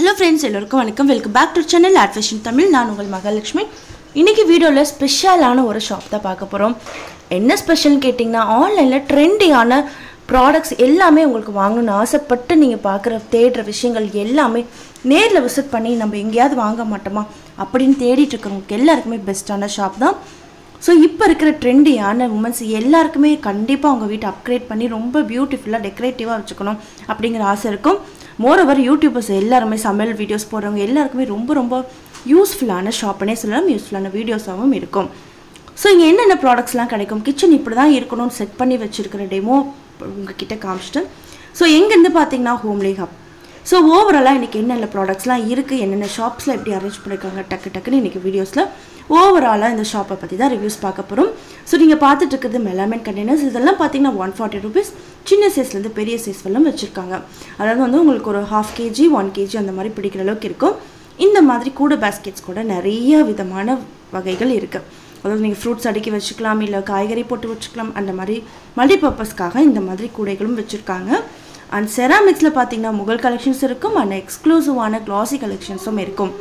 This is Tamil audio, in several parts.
ஹலோ ஃப்ரெண்ட்ஸ் எல்லோருக்கும் வணக்கம் welcome back to channel at fashion Tamil நான் உங்கள் மகாலட்சுமி இன்றைக்கி வீடியோவில் ஸ்பெஷலான ஒரு ஷாப் தான் பார்க்க போகிறோம் என்ன ஸ்பெஷல்னு கேட்டிங்கன்னா ஆன்லைனில் ட்ரெண்டியான ப்ராடக்ட்ஸ் எல்லாமே உங்களுக்கு வாங்கணும்னு ஆசைப்பட்டு நீங்கள் பார்க்குற தேடுற விஷயங்கள் எல்லாமே நேரில் விசிட் பண்ணி நம்ம எங்கேயாவது வாங்க மாட்டோமா அப்படின்னு தேடிட்டு இருக்கிறவங்களுக்கு எல்லாருக்குமே பெஸ்ட்டான ஷாப் தான் ஸோ இப்போ இருக்கிற ட்ரெண்டியான உமன்ஸ் எல்லாருக்குமே கண்டிப்பாக அவங்க வீட்டை அப்கிரேட் பண்ணி ரொம்ப பியூட்டிஃபுல்லாக டெக்கரேட்டிவாக வச்சுக்கணும் அப்படிங்கிற ஆசை இருக்கும் மோரோவர் யூடியூபர்ஸ் எல்லாருமே சமையல் வீடியோஸ் போடுறவங்க எல்லாருக்குமே ரொம்ப ரொம்ப யூஸ்ஃபுல்லான ஷாப்னே சொல்லலாம் யூஸ்ஃபுல்லான வீடியோஸாகவும் இருக்கும் ஸோ இங்கே என்னென்ன ப்ராடக்ட்ஸ்லாம் கிடைக்கும் கிச்சன் இப்படி தான் இருக்கணும்னு செட் பண்ணி வச்சுருக்கிற டெமோ உங்ககிட்ட காமிச்சிட்டு ஸோ எங்கேருந்து பார்த்தீங்கன்னா ஹோம்லி ஹப் ஸோ ஓவராலாக இன்றைக்கி என்னென்ன ப்ராடக்ட்ஸ்லாம் இருக்குது என்னென்ன ஷாப்ஸில் எப்படி அரேஞ்ச் பண்ணியிருக்காங்க டக்கு டக்குன்னு இன்றைக்கி வீடியோஸில் ஓவராலாக இந்த ஷாப்பை பற்றி தான் ரிவ்யூஸ் பார்க்க போகிறோம் ஸோ நீங்கள் பார்த்துட்டு இருக்கிறது மெலாமெண்ட் கண்டெய்னர்ஸ் இதெல்லாம் பார்த்தீங்கன்னா ஒன் ஃபார்ட்டி ருபீஸ் சின்ன சைஸ்லேருந்து பெரிய சைஸ் வரலாம் வச்சுருக்காங்க அதாவது வந்து உங்களுக்கு ஒரு ஹாஃப் கேஜி ஒன் கேஜி அந்த மாதிரி பிடிக்கிற அளவுக்கு இருக்கும் இந்த மாதிரி கூட பேஸ்கெட்ஸ் கூட நிறைய விதமான வகைகள் இருக்குது அதாவது நீங்கள் ஃப்ரூட்ஸ் அடுக்கி வச்சுக்கலாம் இல்லை காய்கறி போட்டு வச்சுக்கலாம் அந்த மாதிரி மல்டிபர்பஸ்க்காக இந்த மாதிரி கூடைகளும் வச்சுருக்காங்க அண்ட் செராமிக்ஸில் பார்த்தீங்கன்னா முகல் கலெக்ஷன்ஸ் இருக்கும் அண்ட் எக்ஸ்க்ளூசிவான க்ளாசி கலெக்ஷன்ஸும் இருக்கும்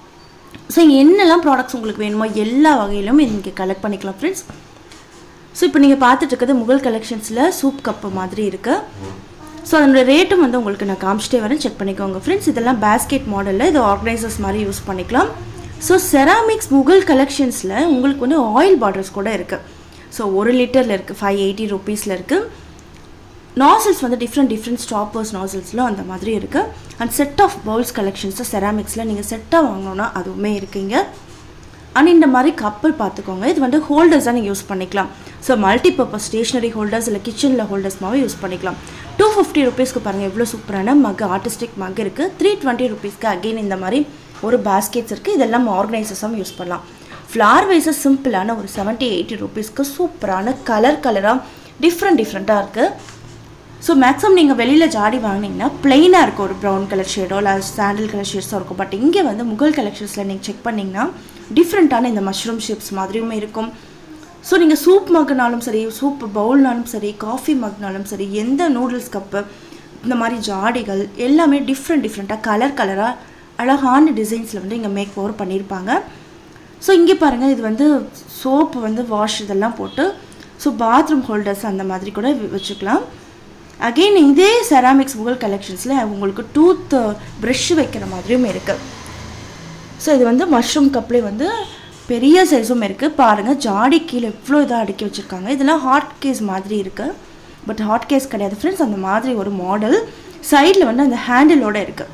ஸோ இங்கே என்னெல்லாம் ப்ராடக்ட்ஸ் உங்களுக்கு வேணுமோ எல்லா வகையிலும் இங்கே கலெக்ட் பண்ணிக்கலாம் ஃப்ரெண்ட்ஸ் ஸோ இப்போ நீங்கள் பார்த்துட்டு இருக்கிறது முகல் கலெக்ஷன்ஸில் சூப் கப்பு மாதிரி இருக்குது ஸோ அதனோட ரேட்டும் வந்து உங்களுக்கு நான் காமிச்சிட்டே வரேன் செக் பண்ணிக்கோங்க ஃப்ரெண்ட்ஸ் இதெல்லாம் பேஸ்கெட் மாடலில் இது ஆர்கனைசர்ஸ் மாதிரி யூஸ் பண்ணிக்கலாம் ஸோ செராமிக்ஸ் முகல் கலெக்ஷன்ஸில் உங்களுக்கு வந்து ஆயில் பாட்டில்ஸ் கூட இருக்குது ஸோ ஒரு லிட்டரில் இருக்குது ஃபைவ் எயிட்டி ருபீஸில் இருக்குது நாசல்ஸ் வந்து டிஃப்ரெண்ட் டிஃப்ரெண்ட் ஸ்டாப்பர்ஸ் நாசல்ஸ்லாம் அந்த மாதிரி இருக்குது அண்ட் செட் ஆஃப் பவுல்ஸ் கலெக்ஷன்ஸை செராமிக்ஸில் நீங்கள் செட்டாக வாங்கணுன்னா அதுவுமே இருக்குங்க அண்ட் இந்த மாதிரி கப்பல் பார்த்துக்கோங்க இது வந்து ஹோல்டர்ஸாக நீங்கள் யூஸ் பண்ணிக்கலாம் so multi purpose stationery holders இல்லை கிச்சனில் ஹோல்டர்ஸ்மாவே யூஸ் பண்ணிக்கலாம் டூ ஃபிஃப்டி ருபீஸ்க்கு பாருங்கள் எவ்வளோ சூப்பரான மக் ஆர்டிஸ்டிக் மக் இருக்குது த்ரீ டுவெண்ட்டி ருபீஸ்க்கு அகெயின் இந்த மாதிரி ஒரு பேஸ்கெட்ஸ் இருக்குது இதெல்லாம் ஆர்கனைசர்ஸாகவும் யூஸ் பண்ணலாம் ஃப்ளார் வைஸஸ் சிம்பிளான ஒரு செவன்ட்டி எயிட்டி ருபீஸ்க்கு சூப்பரான கலர் கலராக டிஃப்ரெண்ட் டிஃப்ரெண்ட்டாக இருக்குது ஸோ மேக்ஸிமம் நீங்கள் வெளியில் ஜாடி வாங்கினீங்கன்னா பிளெயினாக இருக்கும் ஒரு ப்ரௌன் கலர் ஷேடோ இல்லை சாண்டில் கலர் ஷேட்ஸோ இருக்கும் பட் இங்கே வந்து முகல் கலெக்ஷன்ஸில் நீங்கள் செக் பண்ணிங்கன்னா டிஃப்ரெண்ட்டான இந்த மஷ்ரூம் ஷேப்ஸ் மாதிரியுமே இருக்கும் ஸோ நீங்கள் சூப் மக்னாலும் சரி சூப் பவுல்னாலும் சரி காஃபி மக்னாலும் சரி எந்த நூடுல்ஸ் கப்பு இந்த மாதிரி ஜாடிகள் எல்லாமே டிஃப்ரெண்ட் டிஃப்ரெண்ட்டாக கலர் கலராக அழகான டிசைன்ஸில் வந்து இங்கே மேக் ஓவர் பண்ணியிருப்பாங்க ஸோ இங்கே பாருங்கள் இது வந்து சோப்பு வந்து வாஷ் இதெல்லாம் போட்டு ஸோ பாத்ரூம் ஹோல்டர்ஸ் அந்த மாதிரி கூட வச்சுக்கலாம் அகெயின் இதே செராமிக்ஸ் முகல் கலெக்ஷன்ஸில் உங்களுக்கு டூத் ப்ரெஷ் வைக்கிற மாதிரியும் இருக்குது ஸோ இது வந்து மஷ்ரூம் கப்லேயே வந்து பெரிய சைஸும் இருக்குது பாருங்கள் ஜாடி கீழே எவ்வளோ இதாக அடுக்கி வச்சுருக்காங்க இதெல்லாம் ஹாட் கேஸ் மாதிரி இருக்குது பட் ஹாட் கேஸ் கிடையாது ஃப்ரெண்ட்ஸ் அந்த மாதிரி ஒரு மாடல் சைடில் வந்து அந்த ஹேண்டிலோடு இருக்குது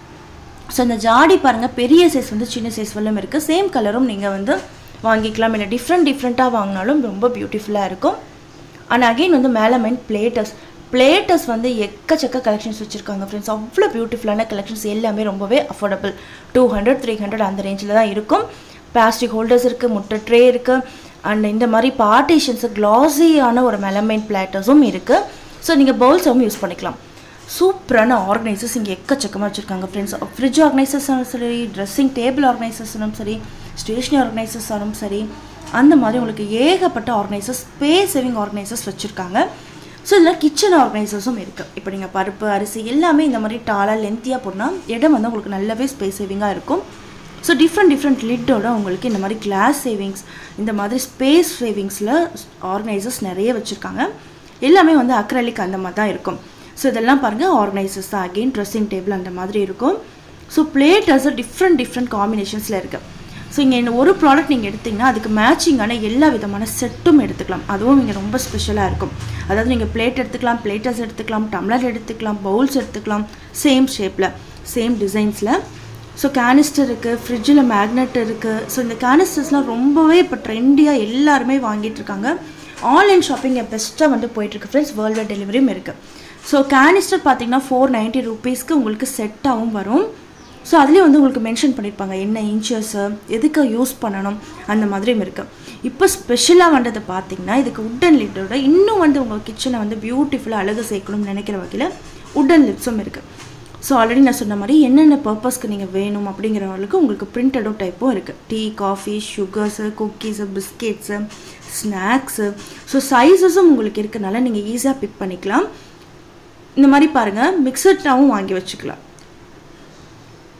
ஸோ இந்த ஜாடி பாருங்கள் பெரிய சைஸ் வந்து சின்ன சைஸ் வரலும் இருக்குது சேம் கலரும் நீங்கள் வந்து வாங்கிக்கலாம் இல்லை டிஃப்ரெண்ட் டிஃப்ரெண்ட்டாக வாங்கினாலும் ரொம்ப பியூட்டிஃபுல்லாக இருக்கும் அண்ட் அகெயின் வந்து மேலமெண்ட் பிளேட்டர்ஸ் பிளேட்டர்ஸ் வந்து எக்கச்சக்க கலெக்ஷன்ஸ் வச்சுருக்காங்க ஃப்ரெண்ட்ஸ் அவ்வளோ பியூட்டிஃபுல்லான கலெக்ஷன்ஸ் எல்லாமே ரொம்பவே affordable two hundred three hundred அந்த ரேஞ்சில் தான் இருக்கும் பிளாஸ்டிக் ஹோல்டர்ஸ் இருக்குது முட்டை ட்ரே இருக்குது அண்ட் இந்த மாதிரி பார்ட்டிஷன்ஸு க்ளாஸியான ஒரு மெலமைன் பிளேட்டர்ஸும் இருக்குது ஸோ நீங்கள் பவுல்ஸாகவும் யூஸ் பண்ணிக்கலாம் சூப்பரான ஆர்கனைசர்ஸ் இங்கே எக்கச்சக்கமாக வச்சுருக்காங்க ஃப்ரெண்ட்ஸ் ஃப்ரிட்ஜ் ஆர்கனைசர்ஸாலும் சரி ட்ரெஸ்ஸிங் டேபிள் ஆர்கனைசர்ஸாலும் சரி ஸ்டேஷ்னரி ஆர்கனைசர்ஸாலும் சரி அந்த மாதிரி உங்களுக்கு ஏகப்பட்ட ஆர்கனைசர்ஸ் ஸ்பேஸ் சேவிங் ஆர்கனைசர்ஸ் வச்சுருக்காங்க ஸோ இதில் கிச்சன் ஆர்கனைசர்ஸும் இருக்குது இப்போ நீங்கள் பருப்பு அரிசி எல்லாமே இந்த மாதிரி டாலாக லென்த்தியாக போனால் இடம் வந்து உங்களுக்கு நல்லாவே ஸ்பேஸ் சேவிங்காக இருக்கும் ஸோ டிஃப்ரெண்ட் டிஃப்ரெண்ட் லிட்டோட உங்களுக்கு இந்த மாதிரி கிளாஸ் சேவிங்ஸ் இந்த மாதிரி ஸ்பேஸ் சேவிங்ஸில் ஆர்கனைசர்ஸ் நிறைய வச்சுருக்காங்க எல்லாமே வந்து அக்ரலிக் அந்த மாதிரி தான் இருக்கும் ஸோ இதெல்லாம் பாருங்கள் ஆர்கனைசர்ஸ் தான் அகெயின் ட்ரெஸ்ஸிங் டேபிள் அந்த மாதிரி இருக்கும் ஸோ பிளேட்டர்ஸ் டிஃப்ரெண்ட் டிஃப்ரெண்ட் காம்பினேஷன்ஸில் இருக்குது ஸோ இங்கே இந்த ஒரு ப்ராடக்ட் நீங்கள் எடுத்திங்கன்னா அதுக்கு மேட்சிங்கான எல்லா விதமான செட்டும் எடுத்துக்கலாம் அதுவும் இங்கே ரொம்ப ஸ்பெஷலாக இருக்கும் அதாவது நீங்கள் பிளேட் எடுத்துக்கலாம் பிளேட்டர்ஸ் எடுத்துக்கலாம் டம்ளர் எடுத்துக்கலாம் பவுல்ஸ் எடுத்துக்கலாம் சேம் ஷேப்பில் சேம் டிசைன்ஸில் ஸோ கேனிஸ்டர் இருக்குது ஃப்ரிட்ஜில் மேக்னெட் இருக்குது ஸோ இந்த கேனிஸ்டர்ஸ்லாம் ரொம்பவே இப்போ ட்ரெண்டியாக எல்லாருமே வாங்கிட்டு இருக்காங்க ஆன்லைன் ஷாப்பிங் பெஸ்ட்டாக வந்து போயிட்டுருக்கு ஃப்ரெண்ட்ஸ் வேர்ல்டு டெலிவரியும் இருக்குது ஸோ கேனிஸ்டர் பார்த்தீங்கன்னா ஃபோர் நைன்ட்டி ருபீஸ்க்கு உங்களுக்கு செட்டாகவும் வரும் ஸோ அதுலேயும் வந்து உங்களுக்கு மென்ஷன் பண்ணியிருப்பாங்க என்ன இன்ச்சஸ்ஸு எதுக்கு யூஸ் பண்ணணும் அந்த மாதிரியும் இருக்குது இப்போ ஸ்பெஷலாக வந்தது பார்த்தீங்கன்னா இதுக்கு உட்டன் லிட்டோட இன்னும் வந்து உங்கள் கிச்சனை வந்து பியூட்டிஃபுல்லாக அழகு சேர்க்கணும்னு நினைக்கிற வகையில் உட்டன் லிப்ஸும் இருக்குது ஸோ ஆல்ரெடி நான் சொன்ன மாதிரி என்னென்ன பர்பஸ்க்கு நீங்கள் வேணும் அப்படிங்கிறவங்களுக்கு உங்களுக்கு பிரிண்டடும் டைப்பும் இருக்குது tea coffee sugars cookies biscuits snacks so சைஸஸும் உங்களுக்கு இருக்கனால நீங்கள் ஈஸியாக பிக் பண்ணிக்கலாம் இந்த மாதிரி பாருங்கள் மிக்சர்டாகவும் வாங்கி வச்சுக்கலாம்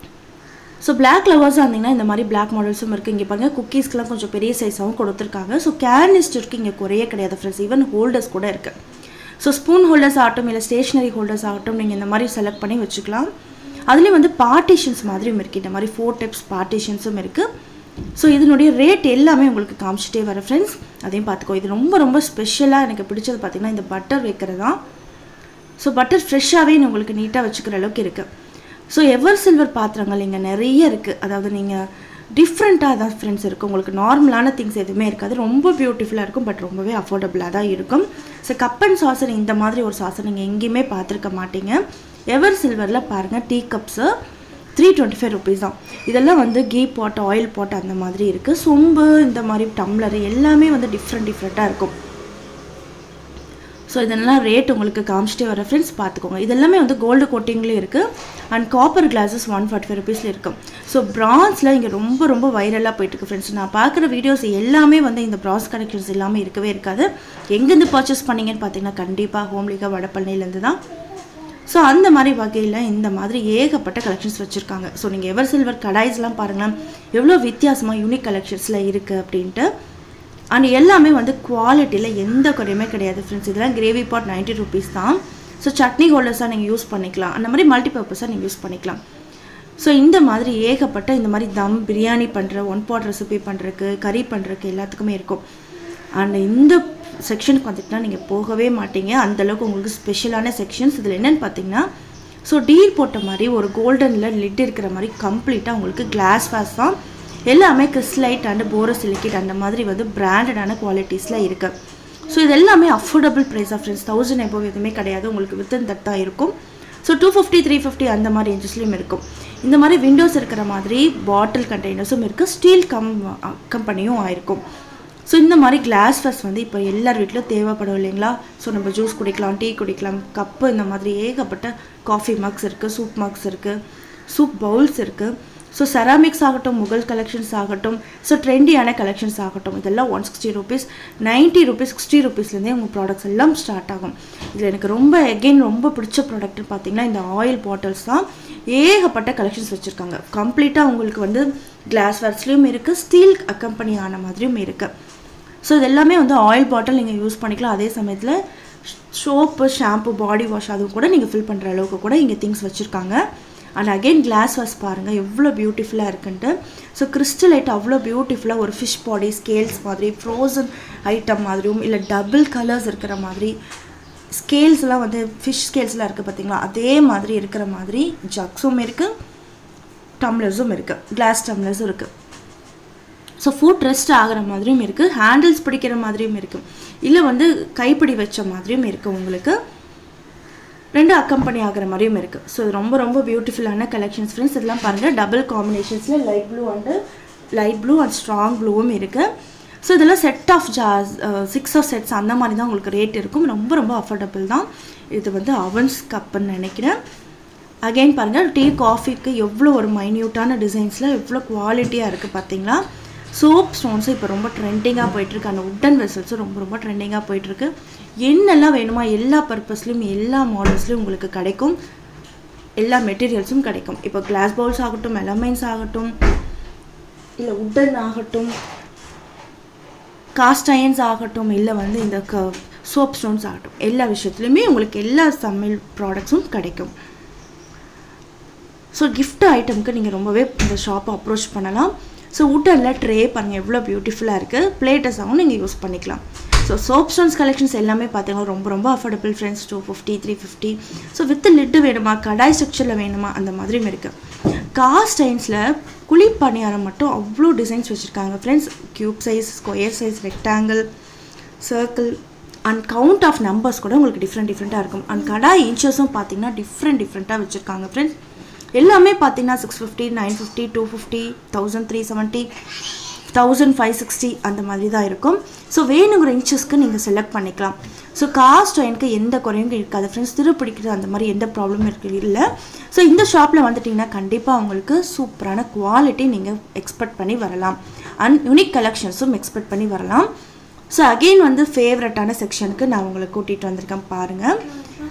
ஸோ பிளாக் லவர்ஸாக இருந்தீங்கன்னா இந்த மாதிரி பிளாக் மாடல்ஸும் இருக்குது இங்கே பாருங்கள் குக்கீஸ்க்கெலாம் கொஞ்சம் பெரிய சைஸாகவும் கொடுத்துருக்காங்க ஸோ கேர்னிஸ்ட் இருக்குது இங்கே குறைய கிடையாது ஃப்ரெண்ட்ஸ் ஈவன் ஹோல்டர்ஸ் கூட இருக்குது ஸோ ஸ்பூன் ஹோல்டர்ஸ் ஆகட்டும் இல்லை ஸ்டேஷ்னரி ஹோல்டர்ஸ் ஆகட்டும் நீங்கள் இந்த மாதிரி செலக்ட் பண்ணி வச்சுக்கலாம் அதுலேயும் வந்து பார்ட்டிஷன்ஸ் மாதிரியும் இருக்குது இந்த மாதிரி ஃபோர் டைப்ஸ் பார்ட்டிஷன்ஸும் இருக்குது ஸோ இதனுடைய ரேட் எல்லாமே உங்களுக்கு காமிச்சிட்டே வர ஃப்ரெண்ட்ஸ் அதையும் பார்த்துக்கோ இது ரொம்ப ரொம்ப ஸ்பெஷலாக எனக்கு பிடிச்சது பார்த்திங்கன்னா இந்த பட்டர் வைக்கிறது தான் ஸோ பட்டர் ஃப்ரெஷ்ஷாகவே உங்களுக்கு நீட்டாக வச்சுக்கிற அளவுக்கு இருக்குது ஸோ எவர் சில்வர் பாத்திரங்கள் இங்கே நிறைய இருக்குது அதாவது நீங்கள் டிஃப்ரெண்ட்டாக தான் ஃப்ரெண்ட்ஸ் இருக்குது உங்களுக்கு நார்மலான திங்ஸ் எதுவுமே இருக்காது ரொம்ப பியூட்டிஃபுல்லாக இருக்கும் பட் ரொம்பவே அஃபோர்டபுளாக தான் இருக்கும் ஸோ கப் அண்ட் சாசர் இந்த மாதிரி ஒரு சாசர் நீங்கள் எங்கேயுமே பார்த்துருக்க மாட்டீங்க எவர் சில்வரில் பாருங்கள் tea cups three twenty five rupees தான் இதெல்லாம் வந்து கீ பாட் ஆயில் பாட் அந்த மாதிரி இருக்குது சொம்பு இந்த மாதிரி டம்ளர் எல்லாமே வந்து டிஃப்ரெண்ட் டிஃப்ரெண்ட்டாக இருக்கும் ஸோ இதெல்லாம் ரேட் உங்களுக்கு காமிச்சிட்டே வர ஃப்ரெண்ட்ஸ் பார்த்துக்கோங்க இதெல்லாமே வந்து கோல்டு கோட்டிங்லேயும் இருக்குது and copper glasses one forty five ருபீஸில் இருக்கும் ஸோ ப்ரான்ஸில் இங்கே ரொம்ப ரொம்ப வைரலாக போயிட்டுருக்கு ஃப்ரெண்ட்ஸ் நான் பார்க்குற வீடியோஸ் எல்லாமே வந்து இந்த ப்ராஸ் கலெக்ஷன்ஸ் எல்லாமே இருக்கவே இருக்காது எங்கேருந்து பர்ச்சேஸ் பண்ணீங்கன்னு பார்த்தீங்கன்னா கண்டிப்பாக ஹோம்லிகா வடப்பழனிலேருந்து தான் ஸோ அந்த மாதிரி வகையில் இந்த மாதிரி ஏகப்பட்ட கலெக்ஷன்ஸ் வச்சுருக்காங்க ஸோ நீங்கள் எவர் சில்வர் கடாய்ஸ்லாம் பாருங்களேன் எவ்வளோ வித்தியாசமாக யூனிக் கலெக்ஷன்ஸில் இருக்குது அப்படின்ட்டு அண்ட் எல்லாமே வந்து குவாலிட்டியில் எந்த குறையுமே கிடையாது ஃப்ரெண்ட்ஸ் இதெல்லாம் கிரேவி பாட் நைன்ட்டி ருபீஸ் தான் ஸோ சட்னி ஹோல்டர்ஸாக நீங்கள் யூஸ் பண்ணிக்கலாம் அந்த மாதிரி மல்டி பர்பஸாக நீங்கள் யூஸ் பண்ணிக்கலாம் ஸோ இந்த மாதிரி ஏகப்பட்ட இந்த மாதிரி தம் பிரியாணி பண்ணுற ஒன் பாட் ரெசிபி பண்ணுறதுக்கு கறி பண்ணுறதுக்கு எல்லாத்துக்குமே இருக்கும் அண்ட் இந்த செக்ஷனுக்கு வந்துட்டுனா நீங்கள் போகவே மாட்டீங்க அந்தளவுக்கு உங்களுக்கு ஸ்பெஷலான செக்ஷன்ஸ் இதில் என்னென்னு பார்த்தீங்கன்னா ஸோ டீல் போட்ட மாதிரி ஒரு கோல்டனில் லிட் இருக்கிற மாதிரி கம்ப்ளீட்டாக உங்களுக்கு கிளாஸ் வாஸ் தான் எல்லாமே கிறிஸ்லைட் அண்ட் போரோசிலிக்கிட் அந்த மாதிரி வந்து பிராண்டடான குவாலிட்டிஸில் இருக்குது ஸோ இது எல்லாமே affordable price of friends thousand above எதுவுமே கிடையாது உங்களுக்கு வித்தின் தட் தான் இருக்கும் so two fifty three fifty அந்த மாதிரி ரேஞ்சஸ்லையும் இருக்கும் இந்த மாதிரி விண்டோஸ் இருக்கிற மாதிரி பாட்டில் கண்டெய்னர்ஸும் இருக்குது ஸ்டீல் கம் கம்பெனியும் ஆயிருக்கும் ஸோ இந்த மாதிரி கிளாஸ் ஃபஸ் வந்து இப்போ எல்லார் வீட்லையும் தேவைப்படும் இல்லைங்களா ஸோ நம்ம ஜூஸ் குடிக்கலாம் டீ குடிக்கலாம் கப்பு இந்த மாதிரி ஏகப்பட்ட காஃபி மக்ஸ் இருக்குது சூப் மக்ஸ் இருக்குது சூப் பவுல்ஸ் இருக்குது ஸோ செராமிக்ஸ் ஆகட்டும் முகல் கலெக்ஷன்ஸ் ஆகட்டும் ஸோ ட்ரெண்டியான கலெக்ஷன்ஸ் ஆகட்டும் இதெல்லாம் one sixty rupees ninety rupees sixty ருபீஸ்லேருந்தே உங்கள் ப்ராடக்ட்ஸ் எல்லாம் ஸ்டார்ட் ஆகும் இதில் எனக்கு ரொம்ப எகெயின் ரொம்ப பிடிச்ச ப்ராடக்ட்னு பார்த்தீங்கன்னா இந்த ஆயில் பாட்டில்ஸ் தான் ஏகப்பட்ட கலெக்ஷன்ஸ் வச்சுருக்காங்க கம்ப்ளீட்டாக உங்களுக்கு வந்து கிளாஸ் வேர்ஸ்லேயும் இருக்குது ஸ்டீல் அக்கம்பெனி ஆன மாதிரியும் இருக்குது ஸோ இது எல்லாமே வந்து ஆயில் பாட்டில் நீங்கள் யூஸ் பண்ணிக்கலாம் அதே சமயத்தில் சோப்பு ஷாம்பு பாடி வாஷ் அதுவும் கூட நீங்கள் ஃபில் பண்ணுற அளவுக்கு கூட இங்கே திங்ஸ் வச்சுருக்காங்க அண்ட் அகெயின் கிளாஸ் வாஷ் பாருங்கள் எவ்வளோ பியூட்டிஃபுல்லாக இருக்குன்ட்டு ஸோ கிறிஸ்டலைட் அவ்வளோ பியூட்டிஃபுல்லாக ஒரு ஃபிஷ் பாடி ஸ்கேல்ஸ் மாதிரி ஃப்ரோசன் ஐட்டம் மாதிரியும் இல்லை டபுள் கலர்ஸ் இருக்கிற மாதிரி ஸ்கேல்ஸ்லாம் வந்து ஃபிஷ் ஸ்கேல்ஸ்லாம் இருக்குது பார்த்தீங்களா அதே மாதிரி இருக்கிற மாதிரி ஜக்ஸும் இருக்குது டம்ளர்ஸும் இருக்குது கிளாஸ் டம்ளர்ஸும் இருக்குது ஸோ ஃபுட் ரெஸ்ட் ஆகிற மாதிரியும் இருக்குது ஹேண்டில்ஸ் பிடிக்கிற மாதிரியும் இருக்குது இல்லை வந்து கைப்பிடி வச்ச மாதிரியும் இருக்குது உங்களுக்கு ரெண்டு அக்கம்பெனி ஆகிற மாதிரியும் இருக்குது ஸோ இது ரொம்ப ரொம்ப பியூட்டிஃபுல்லான கலெக்ஷன்ஸ் ஃப்ரெண்ட்ஸ் இதெல்லாம் பாருங்கள் டபுள் காம்பினேஷன்ஸில் light blue and light blue and strong ப்ளூவும் இருக்குது ஸோ இதெல்லாம் செட் ஆஃப் ஜாஸ் சிக்ஸ் ஆஃப் செட்ஸ் அந்த மாதிரி தான் உங்களுக்கு ரேட் இருக்கும் ரொம்ப ரொம்ப அஃபோர்டபுள் தான் இது வந்து அவன்ஸ் கப்புன்னு நினைக்கிறேன் அகெயின் பாருங்கள் டீ காஃபிக்கு எவ்வளோ ஒரு மைன்யூட்டான டிசைன்ஸில் எவ்வளோ குவாலிட்டியாக இருக்குது பார்த்தீங்களா சோப் ஸ்டோன்ஸும் இப்போ ரொம்ப ட்ரெண்டிங்காக போயிட்டுருக்கு அந்த உட்டன் வெசல்ஸும் ரொம்ப ரொம்ப ட்ரெண்டிங்காக போயிட்டுருக்கு என்னெல்லாம் வேணுமோ எல்லா பர்பஸ்லையும் எல்லா மாடல்ஸ்லையும் உங்களுக்கு கிடைக்கும் எல்லா மெட்டீரியல்ஸும் கிடைக்கும் இப்போ கிளாஸ் பவுல்ஸ் ஆகட்டும் மெலமைன்ஸ் ஆகட்டும் இல்லை உட்டன் ஆகட்டும் காஸ்ட் அயன்ஸ் ஆகட்டும் இல்லை வந்து இந்த க சோப் ஸ்டோன்ஸ் ஆகட்டும் எல்லா விஷயத்துலையுமே உங்களுக்கு எல்லா சமையல் ப்ராடக்ட்ஸும் கிடைக்கும் ஸோ கிஃப்ட் ஐட்டமுக்கு நீங்கள் ரொம்பவே இந்த ஷாப்பை அப்ரோச் பண்ணலாம் ஸோ உட்டனில் ட்ரே பாருங்கள் எவ்வளோ பியூட்டிஃபுல்லாக இருக்குது பிளேட்டஸாகவும் நீங்கள் யூஸ் பண்ணிக்கலாம் ஸோ சோப் ஸ்டோன்ஸ் கலெக்ஷன்ஸ் எல்லாமே பார்த்தீங்கன்னா ரொம்ப ரொம்ப affordable friends two fifty three fifty so with lid வேணுமா கடாய் ஸ்ட்ரக்சரில் வேணுமா அந்த மாதிரியும் இருக்குது காஸ்ட் டைன்ஸில் குழி பணியாரம் மட்டும் அவ்வளோ டிசைன்ஸ் வச்சுருக்காங்க friends cube size square size rectangle circle and count of numbers கூட உங்களுக்கு டிஃப்ரெண்ட் டிஃப்ரெண்ட்டாக இருக்கும் அண்ட் கடாய் இன்ச்சஸும் பார்த்தீங்கன்னா டிஃப்ரெண்ட் டிஃப்ரெண்ட்டாக வச்சுருக்காங்க ஃப்ரெண்ட்ஸ் எல்லாமே பார்த்தீங்கன்னா six fifty nine fifty two fifty thousand three seventy thousand five sixty அந்த மாதிரி தான் இருக்கும் ஸோ வேணுங்கிற இன்ச்சஸ்க்கு நீங்கள் செலக்ட் பண்ணிக்கலாம் ஸோ காஸ்ட் எனக்கு எந்த குறையும் இருக்காது ஃப்ரெண்ட்ஸ் திருப்பிடிக்கிறது அந்த மாதிரி எந்த ப்ராப்ளமும் இருக்கு இல்லை ஸோ இந்த ஷாப்பில் வந்துட்டிங்கன்னா கண்டிப்பாக உங்களுக்கு சூப்பரான குவாலிட்டி நீங்கள் எக்ஸ்பெக்ட் பண்ணி வரலாம் அண்ட் யூனிக் கலெக்ஷன்ஸும் எக்ஸ்பெக்ட் பண்ணி வரலாம் ஸோ அகெயின் வந்து ஃபேவரட்டான செக்ஷனுக்கு நான் உங்களை கூட்டிகிட்டு வந்திருக்கேன் பாருங்கள்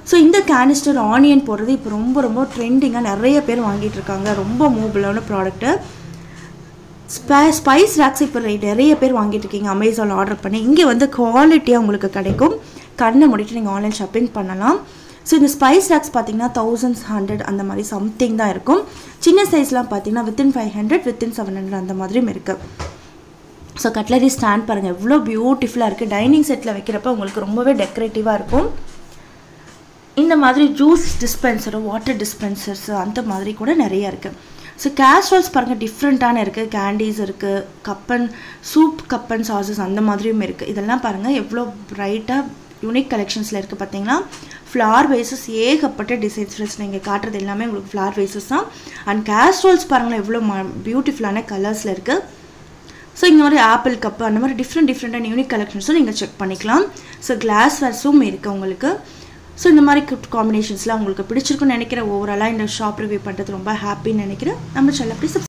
ஸோ இந்த கேனிஸ்டர் ஆனியன் போடுறது இப்போ ரொம்ப ரொம்ப ட்ரெண்டிங்காக நிறைய பேர் வாங்கிட்டு இருக்காங்க ரொம்ப மூவபிளான ப்ராடக்ட்டு ஸ்பை ஸ்பைஸ் ரேக்ஸ் இப்போ நிறைய பேர் வாங்கிட்டு இருக்கீங்க அமேசானில் ஆர்டர் பண்ணி இங்கே வந்து குவாலிட்டியாக உங்களுக்கு கிடைக்கும் கண்ணை மூடிட்டு நீங்கள் ஆன்லைன் ஷாப்பிங் பண்ணலாம் ஸோ இந்த ஸ்பைஸ் ரேக்ஸ் பார்த்தீங்கன்னா தௌசண்ட்ஸ் ஹண்ட்ரட் அந்த மாதிரி சம்திங் தான் இருக்கும் சின்ன சைஸ்லாம் பார்த்தீங்கன்னா within five hundred within seven hundred அந்த மாதிரியும் இருக்குது ஸோ கட்லரி ஸ்டாண்ட் பாருங்கள் எவ்வளோ பியூட்டிஃபுல்லாக இருக்குது டைனிங் செட்டில் வைக்கிறப்ப உங்களுக்கு ரொம்பவே டெக்கரேட்டிவாக இருக்கும் இந்த மாதிரி ஜூஸ் டிஸ்பென்சரு வாட்டர் டிஸ்பென்சர்ஸ் அந்த மாதிரி கூட நிறைய இருக்குது ஸோ கேஸ்ட்ரோல்ஸ் பாருங்கள் டிஃப்ரெண்ட்டான இருக்குது கேண்டீஸ் இருக்குது கப்பன் சூப் கப்பன் சாசஸ் அந்த மாதிரியும் இருக்குது இதெல்லாம் பாருங்கள் எவ்வளோ ப்ரைட்டாக யூனிக் கலெக்ஷன்ஸில் இருக்குது பார்த்தீங்கன்னா ஃப்ளார் வேசஸ் ஏகப்பட்ட டிசைன்ஸ் ஃப்ரெண்ட்ஸ் நீங்கள் காட்டுறது எல்லாமே உங்களுக்கு ஃப்ளார் வேசஸ் தான் அண்ட் கேஸ்ட்ரோல்ஸ் பாருங்களேன் எவ்வளோ ம பியூட்டிஃபுல்லான கலர்ஸில் இருக்குது ஸோ இந்த மாதிரி ஆப்பிள் கப்பு அந்த மாதிரி டிஃப்ரெண்ட் டிஃப்ரெண்ட்டான யூனிக் கலெக்ஷன்ஸும் நீங்கள் செக் பண்ணிக்கலாம் ஸோ கிளாஸ் வேர்ஸும் இருக்குது உங்களுக்கு ஸோ இந்த மாதிரி காம்பினேஷன்ஸ்லாம் உங்களுக்கு பிடிச்சிருக்குன்னு நினைக்கிறேன் ஓவராலாக இந்த ஷாப் ரிவ்யூ பண்ணுறது ரொம்ப ஹாப்பின்னு நினைக்கிறேன் நம்ம சேனல் அப்படி